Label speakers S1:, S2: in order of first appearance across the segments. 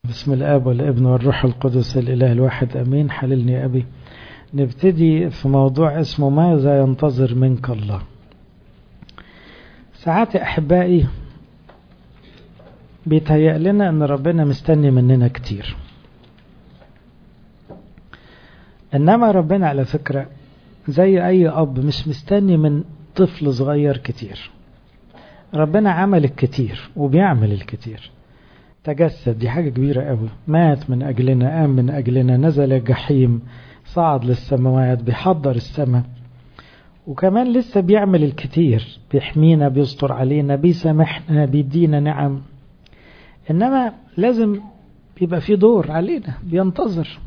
S1: بسم الاب والابن والروح القدس الاله الواحد امين حللني يا ابي نبتدي في موضوع اسمه ماذا ينتظر منك الله ساعات يا احبائي بيتهيأ لنا ان ربنا مستني مننا كتير انما ربنا على فكرة زي اي اب مش مستني من طفل صغير كتير ربنا عمل الكتير وبيعمل الكتير تجسد دي حاجة كبيرة قوي مات من أجلنا قام من أجلنا نزل الجحيم صعد للسماوات بيحضر السماء وكمان لسه بيعمل الكتير بيحمينا بيستر علينا بيسامحنا بيدينا نعم إنما لازم بيبقى في دور علينا بينتظر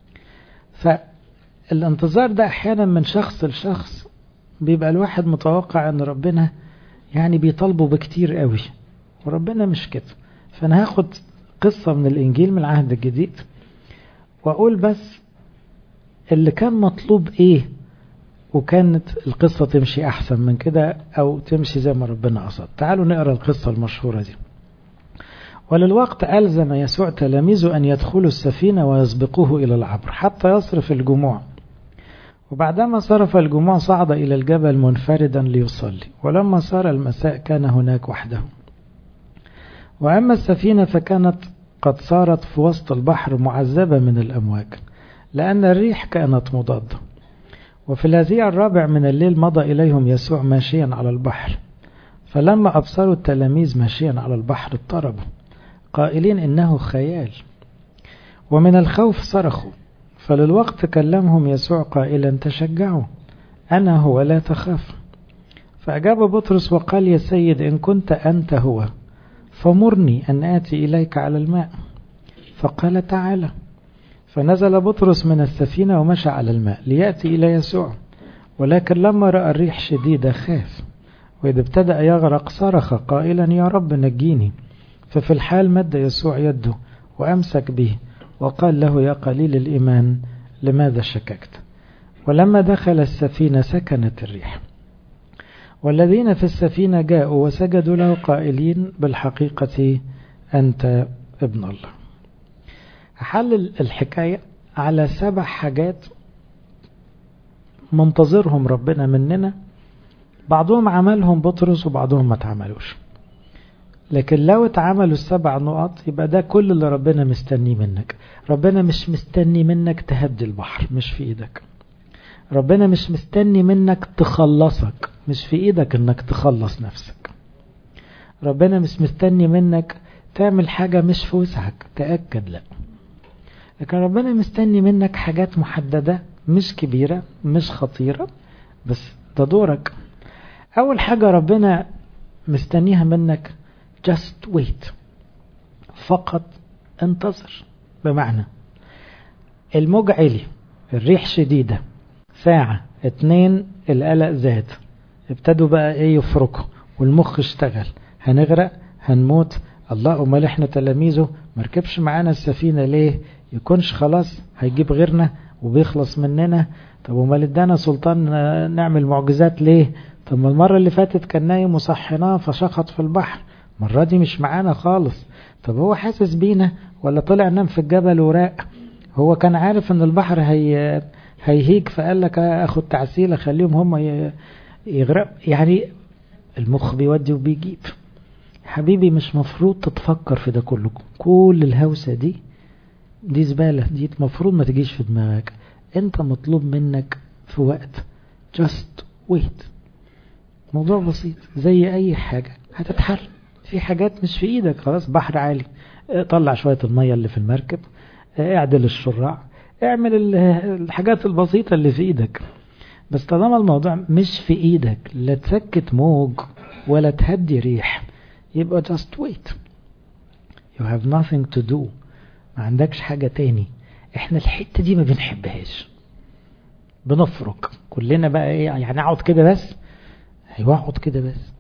S1: فالانتظار ده أحيانا من شخص لشخص بيبقى الواحد متوقع أن ربنا يعني بيطالبه بكتير قوي وربنا مش كده فأنا هاخد قصة من الإنجيل من العهد الجديد وأقول بس اللي كان مطلوب إيه وكانت القصة تمشي أحسن من كده أو تمشي زي ما ربنا قصد تعالوا نقرأ القصة المشهورة دي وللوقت ألزم يسوع تلاميذه أن يدخلوا السفينة ويسبقوه إلى العبر حتى يصرف الجموع وبعدما صرف الجموع صعد إلى الجبل منفردا ليصلي ولما صار المساء كان هناك وحده وأما السفينة فكانت قد صارت في وسط البحر معذبة من الأمواج لأن الريح كانت مضادة وفي الهزيع الرابع من الليل مضى إليهم يسوع ماشيا على البحر فلما أبصروا التلاميذ ماشيا على البحر اضطربوا قائلين إنه خيال ومن الخوف صرخوا فللوقت كلمهم يسوع قائلا تشجعوا أنا هو لا تخاف فأجاب بطرس وقال يا سيد إن كنت أنت هو فمرني أن آتي إليك على الماء فقال تعالى فنزل بطرس من السفينة ومشى على الماء ليأتي إلى يسوع ولكن لما رأى الريح شديدة خاف وإذا ابتدأ يغرق صرخ قائلا يا رب نجيني ففي الحال مد يسوع يده وأمسك به وقال له يا قليل الإيمان لماذا شككت ولما دخل السفينة سكنت الريح والذين في السفينة جاءوا وسجدوا له قائلين بالحقيقة أنت ابن الله أحلل الحكاية على سبع حاجات منتظرهم ربنا مننا بعضهم عملهم بطرس وبعضهم ما اتعملوش لكن لو اتعملوا السبع نقط يبقى ده كل اللي ربنا مستنيه منك ربنا مش مستني منك تهدي البحر مش في ايدك ربنا مش مستني منك تخلصك مش في ايدك انك تخلص نفسك ربنا مش مستني منك تعمل حاجة مش في وسعك تأكد لا لكن ربنا مستني منك حاجات محددة مش كبيرة مش خطيرة بس ده دورك أول حاجة ربنا مستنيها منك just wait فقط انتظر بمعنى الموج عالي الريح شديدة ساعة اتنين القلق زاد ابتدوا بقى ايه يفركوا والمخ اشتغل هنغرق هنموت الله امال احنا تلاميذه مركبش معانا السفينة ليه يكونش خلاص هيجيب غيرنا وبيخلص مننا طب امال ادانا سلطان نعمل معجزات ليه طب ما المرة اللي فاتت كان نايم وصحناه فشخط في البحر المرة دي مش معانا خالص طب هو حاسس بينا ولا طلع نام في الجبل وراق هو كان عارف ان البحر هي هيهيج فقال لك اخد تعسيل اخليهم هم يغرق يعني المخ بيودي وبيجيب حبيبي مش مفروض تتفكر في ده كله كل الهوسة دي دي زبالة دي مفروض ما تجيش في دماغك انت مطلوب منك في وقت just wait موضوع بسيط زي اي حاجة هتتحل في حاجات مش في ايدك خلاص بحر عالي طلع شوية المية اللي في المركب اعدل الشراع اعمل الحاجات البسيطة اللي في ايدك بس طالما الموضوع مش في ايدك لا تسكت موج ولا تهدي ريح يبقى just wait you have nothing to do ما عندكش حاجة تاني احنا الحتة دي ما بنحبهاش بنفرك كلنا بقى ايه يعني اقعد كده بس ايوه اقعد كده بس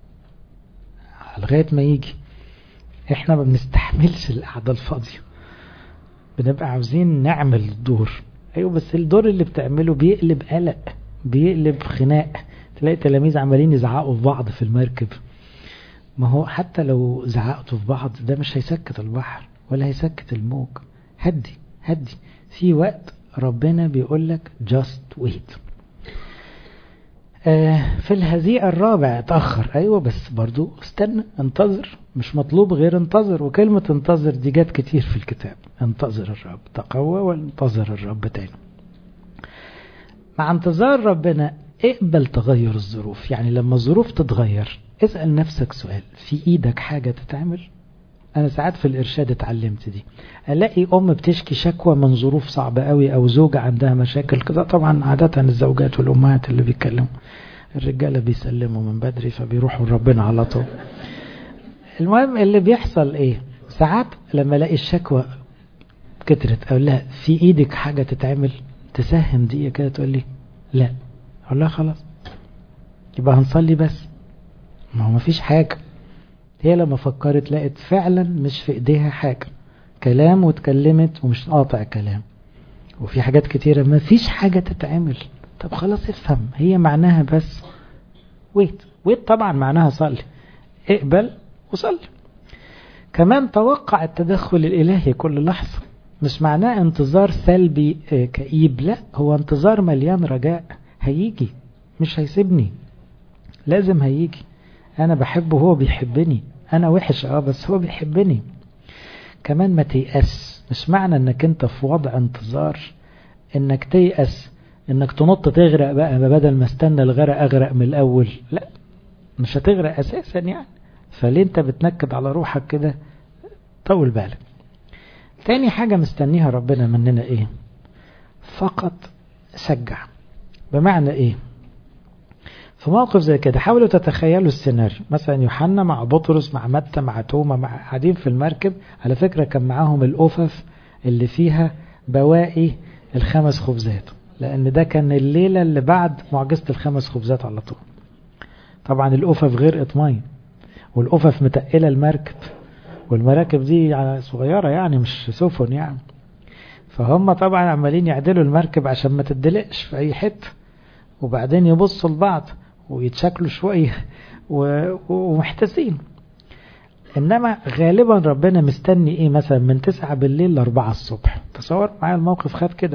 S1: لغاية ما يجي احنا ما بنستحملش القعدة الفاضية بنبقى عاوزين نعمل الدور ايوه بس الدور اللي بتعمله بيقلب قلق بيقلب خناق تلاقي تلاميذ عمالين يزعقوا في بعض في المركب ما هو حتى لو زعقتوا في بعض ده مش هيسكت البحر ولا هيسكت الموج هدي هدي في وقت ربنا بيقول لك just wait آه في الهزيء الرابع اتأخر أيوة بس برضو استنى انتظر مش مطلوب غير انتظر وكلمة انتظر دي جت كتير في الكتاب انتظر الرب تقوى وانتظر الرب تاني مع انتظار ربنا اقبل تغير الظروف يعني لما الظروف تتغير اسأل نفسك سؤال في ايدك حاجة تتعمل انا ساعات في الارشاد اتعلمت دي الاقي ام بتشكي شكوى من ظروف صعبة قوي او زوجة عندها مشاكل كده طبعا عادة الزوجات والامهات اللي بيتكلموا الرجالة بيسلموا من بدري فبيروحوا لربنا على طول المهم اللي بيحصل ايه ساعات لما الاقي الشكوى كترت اقول لها في ايدك حاجة تتعمل تساهم دقيقة كده تقول لي لا اقول لها خلاص يبقى هنصلي بس ما هو مفيش حاجة هي لما فكرت لقت فعلا مش في ايديها حاجة كلام واتكلمت ومش قاطع كلام وفي حاجات كتيرة ما فيش حاجة تتعمل طب خلاص افهم هي معناها بس ويت ويت طبعا معناها صلي اقبل وصلي كمان توقع التدخل الإلهي كل لحظة مش معناه انتظار سلبي كئيب لا هو انتظار مليان رجاء هيجي مش هيسيبني لازم هيجي انا بحبه هو بيحبني انا وحش اه بس هو بيحبني كمان ما تيأس مش معنى انك انت في وضع انتظار انك تيأس انك تنط تغرق بقى بدل ما استنى الغرق اغرق من الاول لا مش هتغرق اساسا يعني فليه انت بتنكد على روحك كده طول بالك تاني حاجة مستنيها ربنا مننا ايه فقط شجع بمعنى ايه في موقف زي كده حاولوا تتخيلوا السيناريو مثلا يوحنا مع بطرس مع متى مع توما مع قاعدين في المركب على فكرة كان معاهم الأوفف اللي فيها بواقي الخمس خبزات لأن ده كان الليلة اللي بعد معجزة الخمس خبزات على طول طبعا الأوفف غرقت مية والأوفف متقلة المركب والمراكب دي صغيرة يعني مش سفن يعني فهم طبعا عمالين يعدلوا المركب عشان ما تدلقش في أي حتة وبعدين يبصوا لبعض ويتشكلوا شوية ومحتاسين إنما غالبا ربنا مستني إيه مثلا من تسعة بالليل لأربعة الصبح تصور معايا الموقف خد كده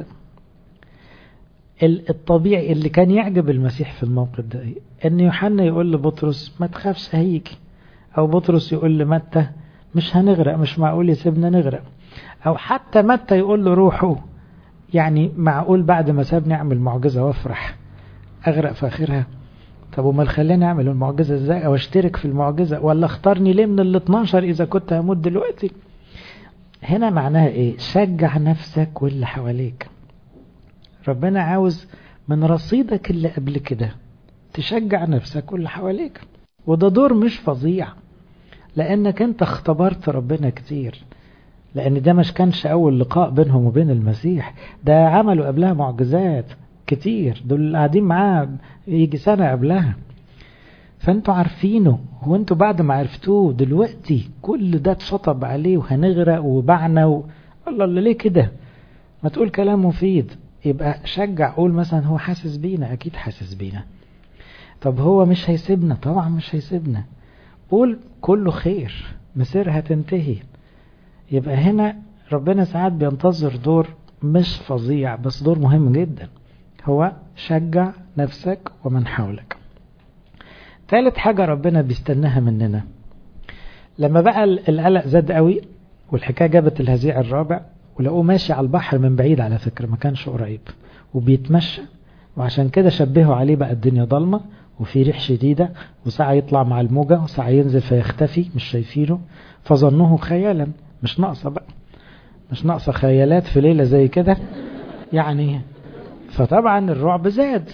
S1: الطبيعي اللي كان يعجب المسيح في الموقف ده إيه؟ إن يوحنا يقول لبطرس ما تخافش هيجي أو بطرس يقول لمتى مش هنغرق مش معقول يسيبنا نغرق أو حتى متى يقول له روحوا يعني معقول بعد ما سابني أعمل معجزة وافرح أغرق في آخرها طب وما خليني أعمل المعجزة إزاي أو أشترك في المعجزة ولا اختارني ليه من ال 12 إذا كنت هموت دلوقتي هنا معناها إيه شجع نفسك واللي حواليك ربنا عاوز من رصيدك اللي قبل كده تشجع نفسك واللي حواليك وده دور مش فظيع لأنك أنت اختبرت ربنا كتير لأن ده مش كانش أول لقاء بينهم وبين المسيح ده عملوا قبلها معجزات كتير دول قاعدين معاه يجي سنة قبلها فانتوا عارفينه هو انتوا بعد ما عرفتوه دلوقتي كل ده اتشطب عليه وهنغرق وبعنا و... الله الله ليه كده ما تقول كلام مفيد يبقى شجع قول مثلا هو حاسس بينا اكيد حاسس بينا طب هو مش هيسيبنا طبعا مش هيسيبنا قول كله خير مسيرها تنتهي يبقى هنا ربنا ساعات بينتظر دور مش فظيع بس دور مهم جدا هو شجع نفسك ومن حولك ثالث حاجة ربنا بيستناها مننا لما بقى القلق زاد قوي والحكاية جابت الهزيع الرابع ولقوه ماشي على البحر من بعيد على فكرة ما كانش قريب وبيتمشى وعشان كده شبهوا عليه بقى الدنيا ضلمة وفي ريح شديدة وساعة يطلع مع الموجة وساعة ينزل فيختفي مش شايفينه فظنوه خيالا مش ناقصة بقى مش ناقصة خيالات في ليلة زي كده يعني فطبعا الرعب زاد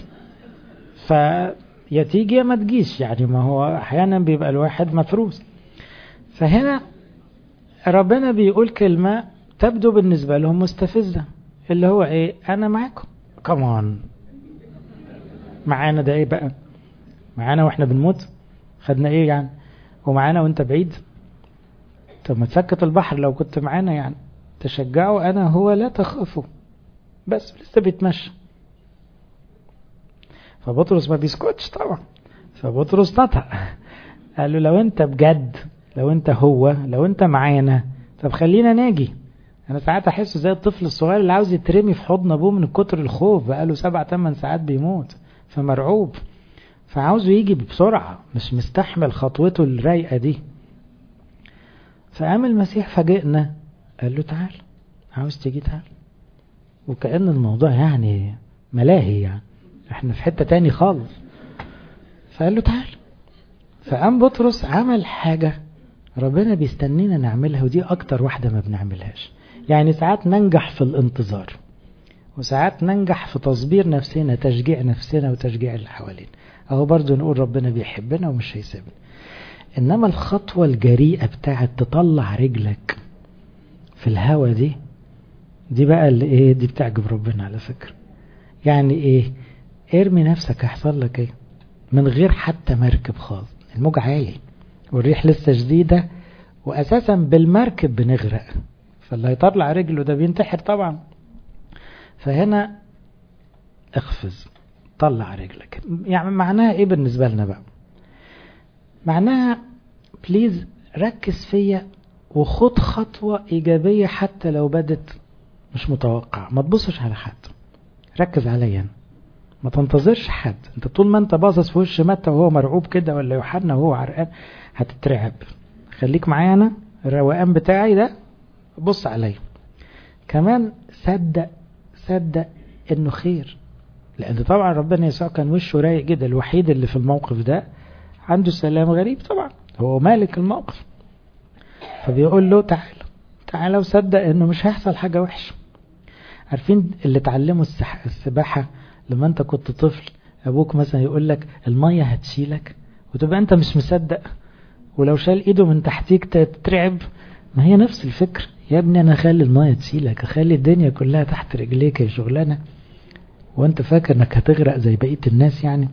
S1: فيا تيجي يا ما تجيش يعني ما هو احيانا بيبقى الواحد مفروس فهنا ربنا بيقول كلمة تبدو بالنسبة لهم مستفزة اللي هو ايه انا معاكم كمان معانا ده ايه بقى معانا واحنا بنموت خدنا ايه يعني ومعانا وانت بعيد طب ما تسكت البحر لو كنت معانا يعني تشجعوا انا هو لا تخافوا بس لسه بيتمشى فبطرس ما بيسكتش طبعا فبطرس نطق قال له لو انت بجد لو انت هو لو انت معانا طب خلينا ناجي انا ساعات احسه زي الطفل الصغير اللي عاوز يترمي في حضن ابوه من كتر الخوف بقاله سبع ثمان ساعات بيموت فمرعوب فعاوزه يجي بسرعة مش مستحمل خطوته الرايقة دي فقام المسيح فاجئنا قال له تعال عاوز تيجي تعال وكأن الموضوع يعني ملاهي يعني احنا في حتة تاني خالص فقال له تعال فقام بطرس عمل حاجة ربنا بيستنينا نعملها ودي اكتر واحدة ما بنعملهاش يعني ساعات ننجح في الانتظار وساعات ننجح في تصبير نفسنا تشجيع نفسنا وتشجيع اللي حوالينا اهو برضو نقول ربنا بيحبنا ومش هيسيبنا انما الخطوة الجريئة بتاعت تطلع رجلك في الهوا دي دي بقى اللي ايه دي بتعجب ربنا على فكرة يعني ايه ارمي نفسك هيحصل لك ايه من غير حتى مركب خالص الموج عالي والريح لسه شديدة واساسا بالمركب بنغرق فاللي هيطلع رجله ده بينتحر طبعا فهنا اخفز طلع رجلك يعني معناها ايه بالنسبة لنا بقى معناها بليز ركز فيا وخد خطوة ايجابية حتى لو بدت مش متوقع ما تبصش على حد ركز عليا أنا ما تنتظرش حد انت طول ما انت باصص في وش متى وهو مرعوب كده ولا يوحنا وهو عرقان هتترعب خليك معايا انا الروقان بتاعي ده بص عليا كمان صدق صدق انه خير لان طبعا ربنا يسوع كان وشه رايق جدا الوحيد اللي في الموقف ده عنده سلام غريب طبعا هو مالك الموقف فبيقول له تعال تعال وصدق انه مش هيحصل حاجة وحشة عارفين اللي اتعلموا السباحة لما انت كنت طفل ابوك مثلا يقول لك المية هتشيلك وتبقى انت مش مصدق ولو شال ايده من تحتيك تترعب ما هي نفس الفكر يا ابني انا اخلي المية تشيلك اخلي الدنيا كلها تحت رجليك يا شغلانة وانت فاكر انك هتغرق زي بقية الناس يعني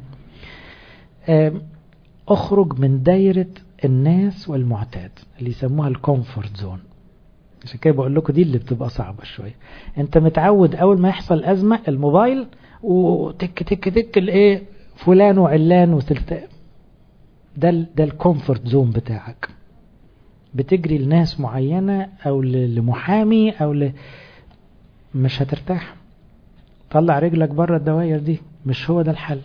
S1: اخرج من دايرة الناس والمعتاد اللي يسموها الكومفورت زون عشان كده بقول لكم دي اللي بتبقى صعبة شوية انت متعود اول ما يحصل ازمة الموبايل وتك تك تك الايه فلان وعلان وسلتان ده ال ده الكومفورت زون بتاعك بتجري لناس معينة او لمحامي او ل... مش هترتاح طلع رجلك بره الدوائر دي مش هو ده الحل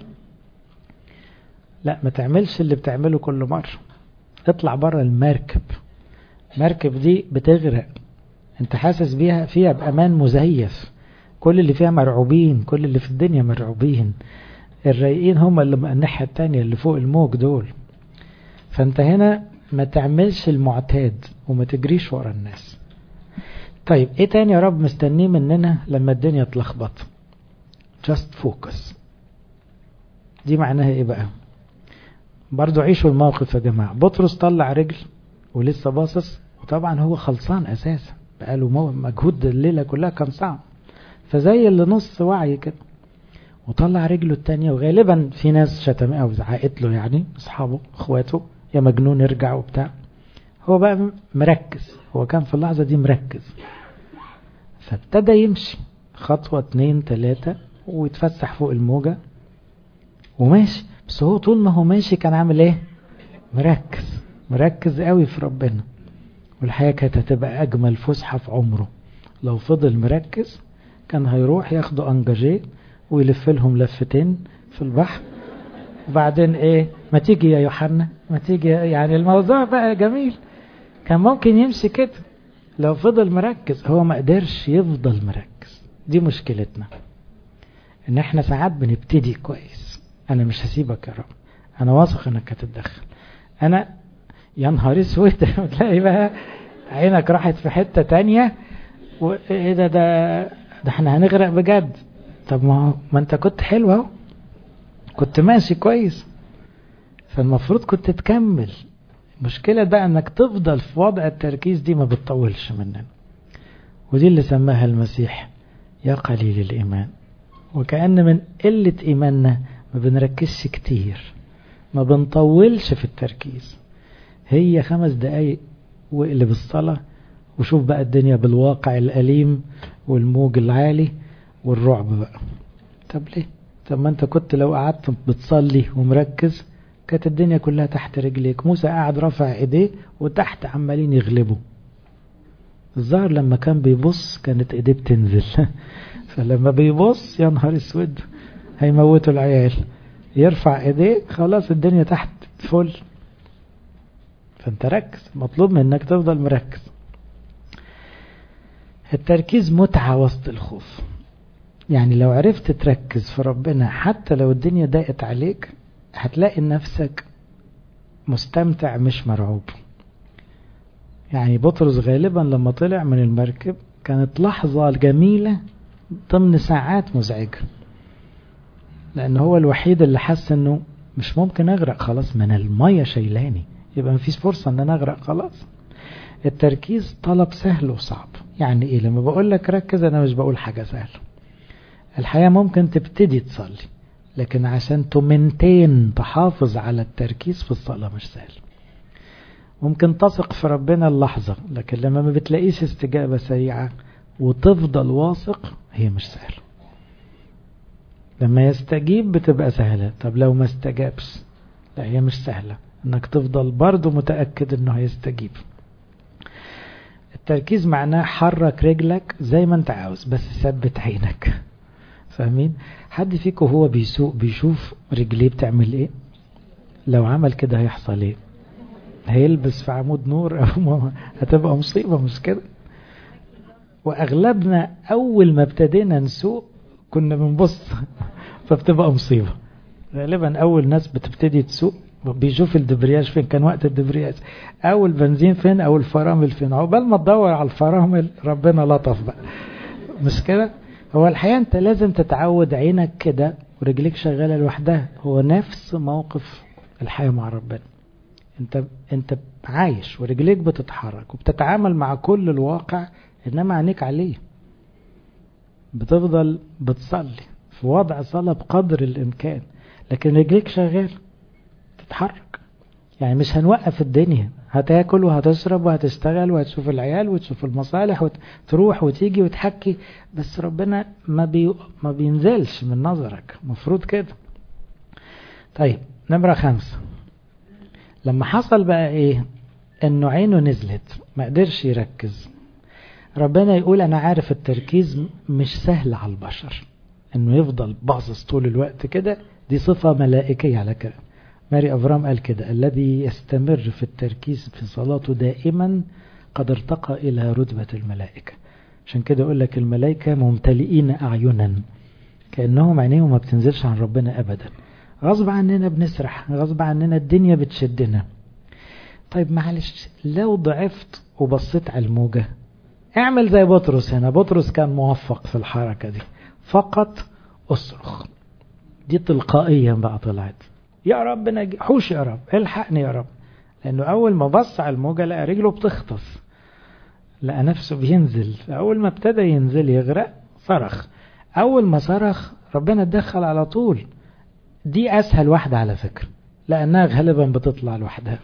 S1: لا ما تعملش اللي بتعمله كل مرة اطلع بره المركب مركب دي بتغرق انت حاسس بيها فيها بامان مزيف كل اللي فيها مرعوبين كل اللي في الدنيا مرعوبين الرايقين هم اللي الناحية التانية اللي فوق الموج دول فانت هنا ما تعملش المعتاد وما تجريش ورا الناس طيب ايه تاني يا رب مستنيه مننا لما الدنيا تلخبط just focus دي معناها ايه بقى برضو عيشوا الموقف يا جماعة بطرس طلع رجل ولسه باصص وطبعا هو خلصان اساسا بقاله مجهود الليلة كلها كان صعب فزي اللي نص وعي كده وطلع رجله التانية وغالبا في ناس شتمه او زعقت له يعني اصحابه اخواته يا مجنون ارجع وبتاع هو بقى مركز هو كان في اللحظة دي مركز فابتدى يمشي خطوة اتنين تلاتة ويتفسح فوق الموجة وماشي بس هو طول ما هو ماشي كان عامل ايه مركز مركز قوي في ربنا والحقيقة كانت هتبقى أجمل فسحة في عمره لو فضل مركز كان هيروح ياخدوا أنجاجيه ويلف لهم لفتين في البحر وبعدين ايه ما تيجي يا يوحنا ما تيجي يعني الموضوع بقى جميل كان ممكن يمشي كده لو فضل مركز هو ما قدرش يفضل مركز دي مشكلتنا ان احنا ساعات بنبتدي كويس انا مش هسيبك يا رب انا واثق انك هتتدخل انا يا نهار اسود تلاقي بقى عينك راحت في حتة تانية وايه ده ده ده احنا هنغرق بجد طب ما ما انت كنت حلو اهو كنت ماشي كويس فالمفروض كنت تكمل المشكلة بقى انك تفضل في وضع التركيز دي ما بتطولش مننا ودي اللي سماها المسيح يا قليل الإيمان وكأن من قلة إيماننا ما بنركزش كتير ما بنطولش في التركيز هي خمس دقايق واقلب الصلاة وشوف بقى الدنيا بالواقع الأليم والموج العالي والرعب بقى طب ليه طب ما انت كنت لو قعدت بتصلي ومركز كانت الدنيا كلها تحت رجليك موسى قاعد رافع ايديه وتحت عمالين يغلبوا الظاهر لما كان بيبص كانت ايديه بتنزل فلما بيبص يا نهار اسود هيموتوا العيال يرفع ايديه خلاص الدنيا تحت فل فانت ركز مطلوب منك تفضل مركز التركيز متعة وسط الخوف يعني لو عرفت تركز في ربنا حتى لو الدنيا ضاقت عليك هتلاقي نفسك مستمتع مش مرعوب يعني بطرس غالبا لما طلع من المركب كانت لحظة جميلة ضمن ساعات مزعجة لأن هو الوحيد اللي حس أنه مش ممكن أغرق خلاص من المية شيلاني يبقى مفيش فرصة أن أنا أغرق خلاص التركيز طلب سهل وصعب يعني إيه لما بقول لك ركز أنا مش بقول حاجة سهلة الحياة ممكن تبتدي تصلي لكن عشان تمنتين تحافظ على التركيز في الصلاة مش سهل ممكن تثق في ربنا اللحظة لكن لما ما بتلاقيش استجابة سريعة وتفضل واثق هي مش سهلة لما يستجيب بتبقى سهلة طب لو ما استجابش لا هي مش سهلة انك تفضل برضه متأكد انه هيستجيب التركيز معناه حرك رجلك زي ما انت عاوز بس ثبت عينك فاهمين حد فيكم هو بيسوق بيشوف رجليه بتعمل ايه لو عمل كده هيحصل ايه هيلبس في عمود نور او هتبقى مصيبة مش كده واغلبنا اول ما ابتدينا نسوق كنا بنبص فبتبقى مصيبة غالبا اول ناس بتبتدي تسوق بيشوف الدبرياج فين كان وقت الدبرياج او البنزين فين او الفرامل فين عقبال ما تدور على الفرامل ربنا لطف بقى مش كده هو الحقيقة انت لازم تتعود عينك كده ورجليك شغالة لوحدها هو نفس موقف الحياة مع ربنا انت انت عايش ورجليك بتتحرك وبتتعامل مع كل الواقع انما عينيك عليه بتفضل بتصلي في وضع صلاة بقدر الامكان لكن رجليك شغال تتحرك يعني مش هنوقف الدنيا هتاكل وهتشرب وهتشتغل وهتشوف العيال وتشوف المصالح وتروح وتيجي وتحكي بس ربنا ما, بي ما بينزلش من نظرك مفروض كده طيب نمرة خمسة لما حصل بقى ايه انه عينه نزلت ما قدرش يركز ربنا يقول انا عارف التركيز مش سهل على البشر انه يفضل باصص طول الوقت كده دي صفة ملائكية على كده ماري أفرام قال كده الذي يستمر في التركيز في صلاته دائما قد ارتقى إلى رتبة الملائكة عشان كده يقول لك الملائكة ممتلئين أعينا كأنهم عينيهم ما بتنزلش عن ربنا أبدا غصب عننا بنسرح غصب عننا الدنيا بتشدنا طيب معلش لو ضعفت وبصيت على الموجة اعمل زي بطرس هنا بطرس كان موفق في الحركة دي فقط اصرخ دي تلقائيا بقى طلعت يا رب نجي حوش يا رب الحقني يا رب لانه اول ما بص على الموجه لقى رجله بتخطف لقى نفسه بينزل اول ما ابتدى ينزل يغرق صرخ اول ما صرخ ربنا اتدخل على طول دي اسهل واحده على فكره لانها غالبا بتطلع لوحدها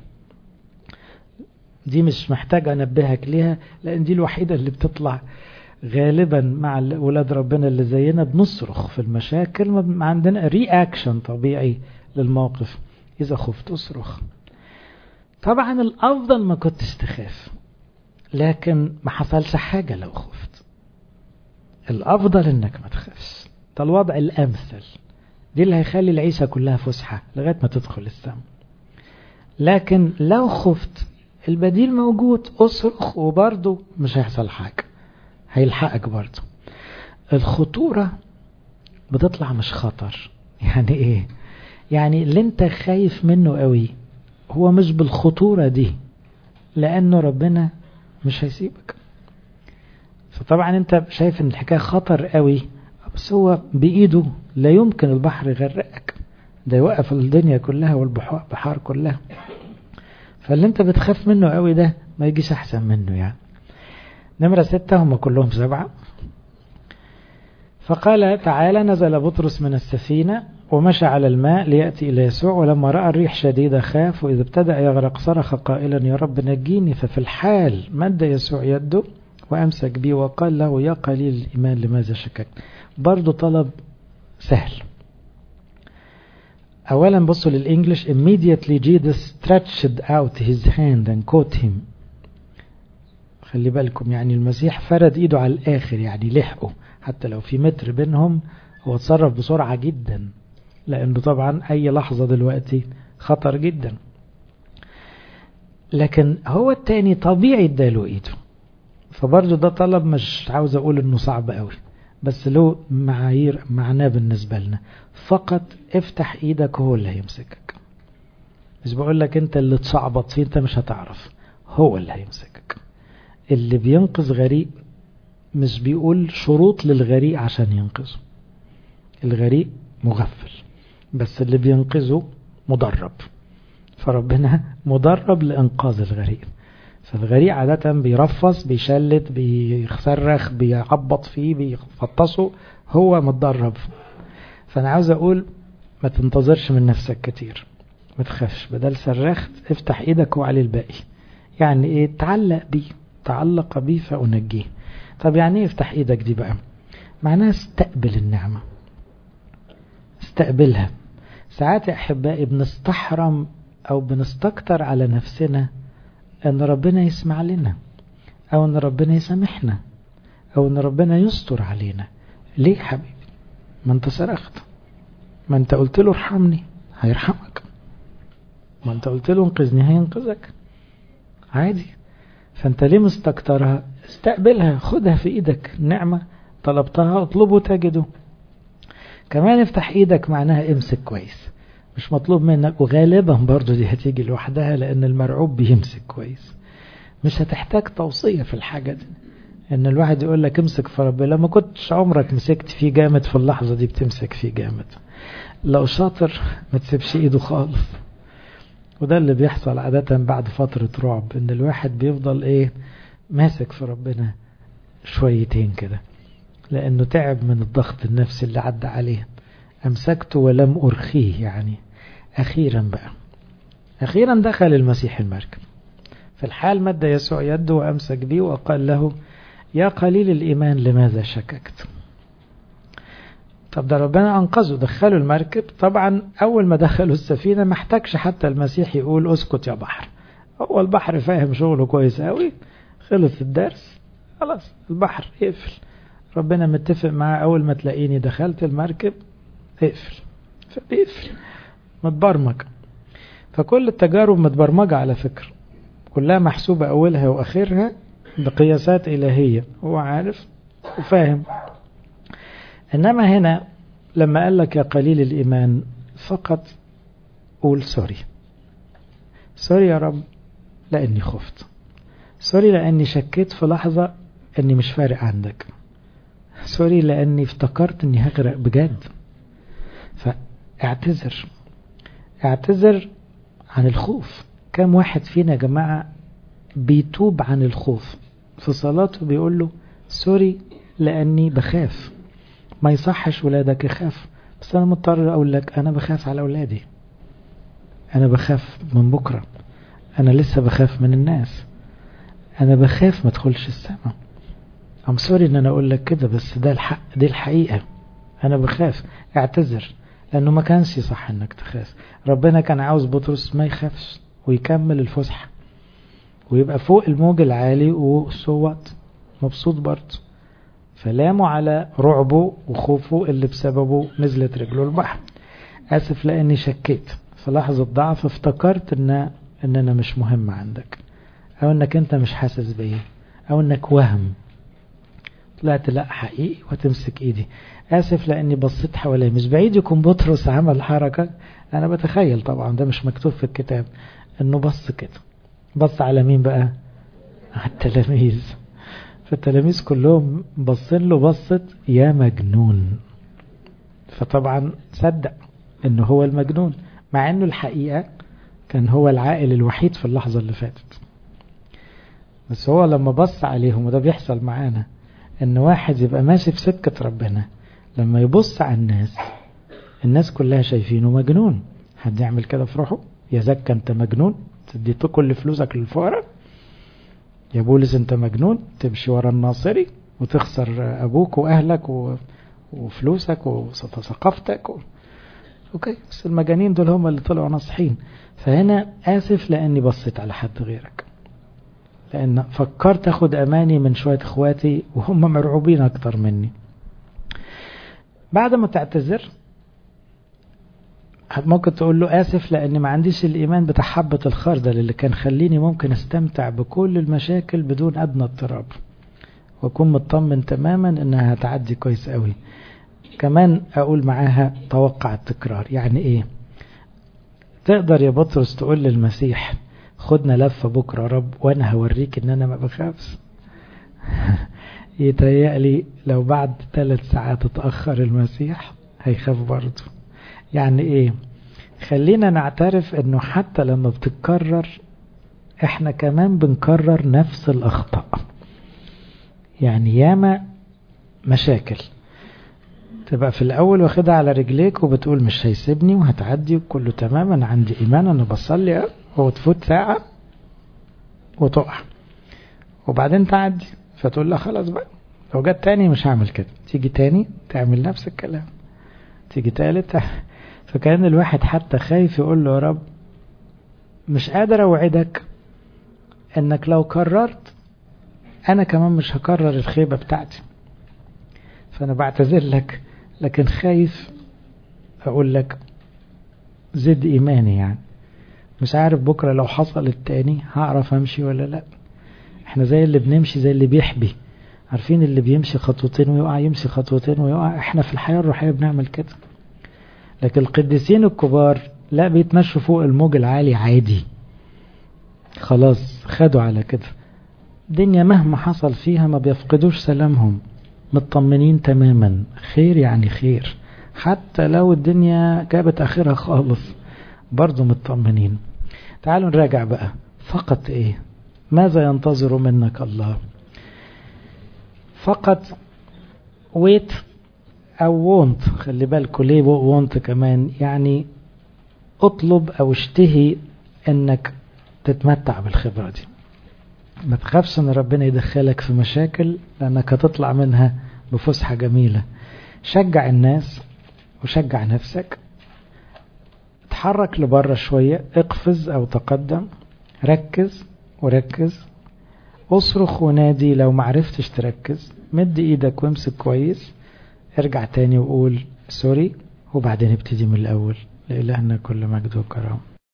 S1: دي مش محتاج انبهك ليها لان دي الوحيده اللي بتطلع غالبا مع ولاد ربنا اللي زينا بنصرخ في المشاكل ما عندنا رياكشن طبيعي للموقف إذا خفت أصرخ طبعا الأفضل ما كنتش تخاف لكن ما حصلش حاجة لو خفت الأفضل إنك ما تخافش ده الوضع الأمثل دي اللي هيخلي العيشة كلها فسحة لغاية ما تدخل السماء لكن لو خفت البديل موجود أصرخ وبرضه مش هيحصل حاجة هيلحقك برضه الخطورة بتطلع مش خطر يعني ايه يعني اللي انت خايف منه قوي هو مش بالخطورة دي لانه ربنا مش هيسيبك فطبعا انت شايف ان الحكاية خطر قوي بس هو بايده لا يمكن البحر يغرقك ده يوقف الدنيا كلها والبحار كلها فاللي انت بتخاف منه قوي ده ما يجيش احسن منه يعني نمرة ستة هم كلهم سبعة فقال تعالى نزل بطرس من السفينة ومشى على الماء ليأتي إلى يسوع ولما رأى الريح شديدة خاف وإذا ابتدأ يغرق صرخ قائلا يا رب نجيني ففي الحال مد يسوع يده وأمسك بي وقال له يا قليل الإيمان لماذا شككت برضو طلب سهل أولا بصوا للإنجليش immediately Jesus stretched out his hand and caught him خلي بالكم يعني المسيح فرد ايده على الاخر يعني لحقه حتى لو في متر بينهم هو اتصرف بسرعة جدا لانه طبعا اي لحظة دلوقتي خطر جدا لكن هو التاني طبيعي اداله ايده فبرضه ده طلب مش عاوز اقول انه صعب قوي بس له معايير معناه بالنسبة لنا فقط افتح ايدك هو اللي هيمسكك مش بقول لك انت اللي تصعبط فيه انت مش هتعرف هو اللي هيمسكك اللي بينقذ غريق مش بيقول شروط للغريق عشان ينقذه الغريق مغفل بس اللي بينقذه مدرب فربنا مدرب لإنقاذ الغريق فالغريق عادة بيرفص بيشلت بيصرخ بيعبط فيه بيفطسه هو متدرب فأنا عاوز أقول ما تنتظرش من نفسك كتير ما تخافش بدل صرخت افتح ايدك وعلي الباقي يعني ايه تعلق بيه تعلق بيه فأنجيه طب يعني ايه افتح ايدك دي بقى معناها استقبل النعمة استقبلها ساعات يا احبائي بنستحرم او بنستكتر على نفسنا ان ربنا يسمع لنا او ان ربنا يسامحنا او ان ربنا يستر علينا ليه حبيبي ما انت صرخت ما انت قلت له ارحمني هيرحمك ما انت قلت له انقذني هينقذك عادي فانت ليه مستكترها استقبلها خدها في ايدك نعمة طلبتها اطلبه تجده كمان افتح ايدك معناها امسك كويس مش مطلوب منك وغالبا برضو دي هتيجي لوحدها لان المرعوب بيمسك كويس مش هتحتاج توصية في الحاجة دي ان الواحد يقول لك امسك في ربنا لما كنتش عمرك مسكت فيه جامد في اللحظة دي بتمسك فيه جامد لو شاطر ما تسيبش ايده خالص وده اللي بيحصل عادة بعد فترة رعب ان الواحد بيفضل ايه ماسك في ربنا شويتين كده لانه تعب من الضغط النفسي اللي عدى عليه امسكته ولم ارخيه يعني اخيرا بقى اخيرا دخل المسيح المركب في الحال مد يسوع يده وامسك بيه وقال له يا قليل الايمان لماذا شككت طب ده ربنا انقذه دخلوا المركب طبعا اول ما دخلوا السفينه ما احتاجش حتى المسيح يقول اسكت يا بحر هو البحر فاهم شغله كويس قوي خلص الدرس خلاص البحر يقفل ربنا متفق معاه اول ما تلاقيني دخلت المركب اقفل فبيقفل متبرمج فكل التجارب متبرمجة على فكرة كلها محسوبة أولها وآخرها بقياسات إلهية هو عارف وفاهم إنما هنا لما قال لك يا قليل الإيمان فقط قول سوري سوري يا رب لأني خفت سوري لأني شكيت في لحظة أني مش فارق عندك سوري لأني افتكرت أني هغرق بجد فاعتذر اعتذر عن الخوف كم واحد فينا يا جماعة بيتوب عن الخوف في صلاته بيقول له سوري لأني بخاف ما يصحش ولادك يخاف بس أنا مضطر أقول لك أنا بخاف على أولادي أنا بخاف من بكرة أنا لسه بخاف من الناس أنا بخاف ما ادخلش السماء أم سوري إن أنا أقول لك كده بس ده الحق دي الحقيقة أنا بخاف اعتذر لأنه ما كانش صح إنك تخاف ربنا كان عاوز بطرس ما يخافش ويكمل الفسحة ويبقى فوق الموج العالي وصوت مبسوط برضه فلامه على رعبه وخوفه اللي بسببه نزلت رجله البحر آسف لأني شكيت في لحظة ضعف افتكرت إن إن أنا مش مهم عندك أو إنك أنت مش حاسس بيا أو إنك وهم طلعت لا حقيقي وتمسك إيدي آسف لأني بصيت حوالي مش بعيد يكون بطرس عمل حركة أنا بتخيل طبعا ده مش مكتوب في الكتاب إنه بص كده بص على مين بقى على التلاميذ فالتلاميذ كلهم بصين له بصت يا مجنون فطبعا صدق انه هو المجنون مع انه الحقيقة كان هو العائل الوحيد في اللحظة اللي فاتت بس هو لما بص عليهم وده بيحصل معانا ان واحد يبقى ماشي في سكة ربنا لما يبص على الناس الناس كلها شايفينه مجنون حد يعمل كده في روحه يا زكا انت مجنون تدي كل فلوسك للفقراء يا بولس انت مجنون تمشي ورا الناصري وتخسر ابوك واهلك و... وفلوسك وثقافتك و... اوكي بس المجانين دول هم اللي طلعوا ناصحين فهنا اسف لاني بصيت على حد غيرك لأن فكرت أخد أماني من شوية إخواتي وهم مرعوبين أكتر مني بعد ما تعتذر ممكن تقول له آسف لأني ما عنديش الإيمان بتاع حبة الخردل اللي كان خليني ممكن استمتع بكل المشاكل بدون أدنى اضطراب وأكون مطمن تماما إنها هتعدي كويس قوي كمان أقول معاها توقع التكرار يعني إيه تقدر يا بطرس تقول للمسيح خدنا لفة بكرة رب وأنا هوريك إن أنا ما بخافش يتهيألي لو بعد ثلاث ساعات اتأخر المسيح هيخاف برضه يعني ايه خلينا نعترف انه حتى لما بتتكرر احنا كمان بنكرر نفس الاخطاء يعني ياما مشاكل تبقى في الاول واخدها على رجليك وبتقول مش هيسيبني وهتعدي وكله تمام انا عندي ايمان انا بصلي وتفوت ساعة وتقع وبعدين تعدي فتقول لا خلاص بقى لو جت تاني مش هعمل كده تيجي تاني تعمل نفس الكلام تيجي تالت فكان الواحد حتى خايف يقول له يا رب مش قادر اوعدك انك لو كررت انا كمان مش هكرر الخيبة بتاعتي فانا بعتذر لك لكن خايف اقول لك زد ايماني يعني مش عارف بكرة لو حصل التاني هعرف امشي ولا لا احنا زي اللي بنمشي زي اللي بيحبي عارفين اللي بيمشي خطوتين ويقع يمشي خطوتين ويقع احنا في الحياة الروحية بنعمل كده لكن القديسين الكبار لا بيتمشوا فوق الموج العالي عادي خلاص خدوا على كده الدنيا مهما حصل فيها ما بيفقدوش سلامهم مطمنين تماما خير يعني خير حتى لو الدنيا جابت اخرها خالص برضو مطمنين تعالوا نراجع بقى فقط ايه ماذا ينتظر منك الله فقط wait او want خلي بالكوا ليه want كمان يعني اطلب او اشتهي انك تتمتع بالخبرة دي ما تخافش ان ربنا يدخلك في مشاكل لانك هتطلع منها بفسحة جميلة شجع الناس وشجع نفسك اتحرك لبره شوية اقفز او تقدم ركز وركز اصرخ ونادي لو معرفتش تركز مد ايدك وامسك كويس ارجع تاني وقول سوري وبعدين ابتدي من الاول لإلهنا كل مجد وكرم